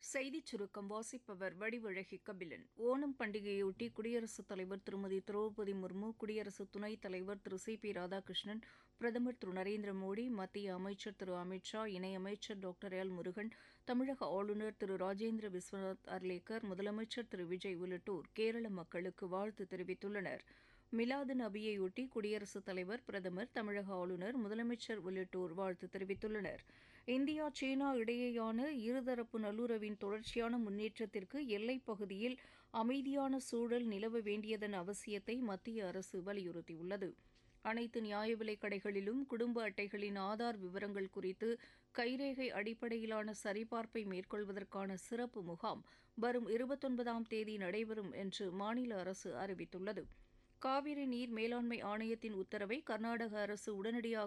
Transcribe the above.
செய்திச் சுருக்கம் வாசிப்பவர் வடிவழகி கபிலன் ஓணம் பண்டிகையொட்டி குடியரசுத் தலைவர் திருமதி திரௌபதி முர்மு குடியரசு துணைத் தலைவர் திரு சி பி ராதாகிருஷ்ணன் பிரதமர் திரு நரேந்திர மோடி மத்திய அமைச்சர் திரு அமித் ஷா இணையமைச்சர் டாக்டர் எல் முருகன் தமிழக ஆளுநர் திரு ராஜேந்திர விஸ்வநாத் அர்லேக்கர் முதலமைச்சர் திரு விஜய் உள்ளிட்டோர் கேரள மக்களுக்கு வாழ்த்து தெரிவித்துள்ளனர் மிலாது நபியையொட்டி குடியரசுத் தலைவர் பிரதமர் தமிழக ஆளுநர் முதலமைச்சர் உள்ளிட்டோர் வாழ்த்து தெரிவித்துள்ளனர் இந்தியா சீனா இடையேயான இருதரப்பு நல்லுறவின் தொடர்ச்சியான முன்னேற்றத்திற்கு எல்லைப் பகுதியில் அமைதியான சூழல் நிலவ வேண்டியதன் அவசியத்தை மத்திய அரசு வலியுறுத்தியுள்ளது அனைத்து நியாய விலைக் கடைகளிலும் குடும்ப அட்டைகளின் ஆதார் விவரங்கள் குறித்து கைரேகை அடிப்படையிலான சரிபார்ப்பை மேற்கொள்வதற்கான சிறப்பு முகாம் வரும் இருபத்தொன்பதாம் தேதி நடைபெறும் என்று மாநில அரசு அறிவித்துள்ளது காவிரி நீர் மேலாண்மை ஆணையத்தின் உத்தரவை கர்நாடக அரசு உடனடியாக